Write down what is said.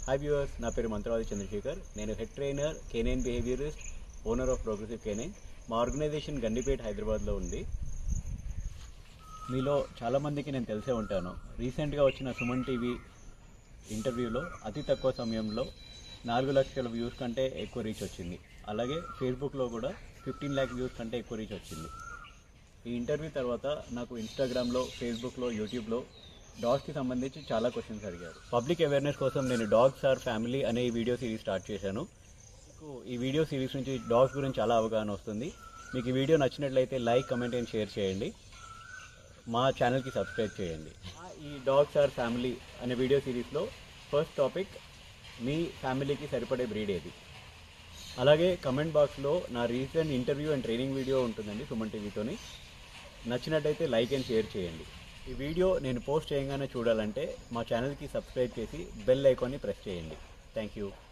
hi viewers నా పేరు మంత్రవాది చంద్రశేఖర్ నేను head trainer canine behaviourist owner of progressive canine మా ఆర్గనైజేషన్ గండిపేట్ హైదరాబాద్లో ఉంది మీలో చాలామందికి నేను తెలిసే ఉంటాను రీసెంట్గా వచ్చిన సుమన్ టీవీ ఇంటర్వ్యూలో అతి తక్కువ సమయంలో నాలుగు లక్షల వ్యూస్ కంటే ఎక్కువ రీచ్ వచ్చింది అలాగే ఫేస్బుక్లో కూడా ఫిఫ్టీన్ ల్యాక్ వ్యూస్ కంటే ఎక్కువ రీచ్ వచ్చింది ఈ ఇంటర్వ్యూ తర్వాత నాకు ఇన్స్టాగ్రామ్లో ఫేస్బుక్లో యూట్యూబ్లో డాగ్స్కి సంబంధించి చాలా క్వశ్చన్స్ అడిగారు పబ్లిక్ అవేర్నెస్ కోసం నేను డాగ్స్ ఆర్ ఫ్యామిలీ అనే ఈ వీడియో సిరీస్ స్టార్ట్ చేశాను మీకు ఈ వీడియో సిరీస్ నుంచి డాగ్స్ గురించి చాలా అవగాహన వస్తుంది మీకు ఈ వీడియో నచ్చినట్లయితే లైక్ కమెంట్ అండ్ షేర్ చేయండి మా ఛానల్కి సబ్స్క్రైబ్ చేయండి ఈ డాగ్స్ ఆర్ ఫ్యామిలీ అనే వీడియో సిరీస్లో ఫస్ట్ టాపిక్ మీ ఫ్యామిలీకి సరిపడే బ్రీడ్ ఏది అలాగే కమెంట్ బాక్స్లో నా recent interview and training video ఉంటుందండి సుమన్ టీవీతోని నచ్చినట్టయితే లైక్ అండ్ షేర్ చేయండి ఈ వీడియో నేను పోస్ట్ చేయగానే చూడాలంటే మా ఛానల్కి సబ్స్క్రైబ్ చేసి బెల్ ఐకాన్ని ప్రెస్ చేయండి థ్యాంక్ యూ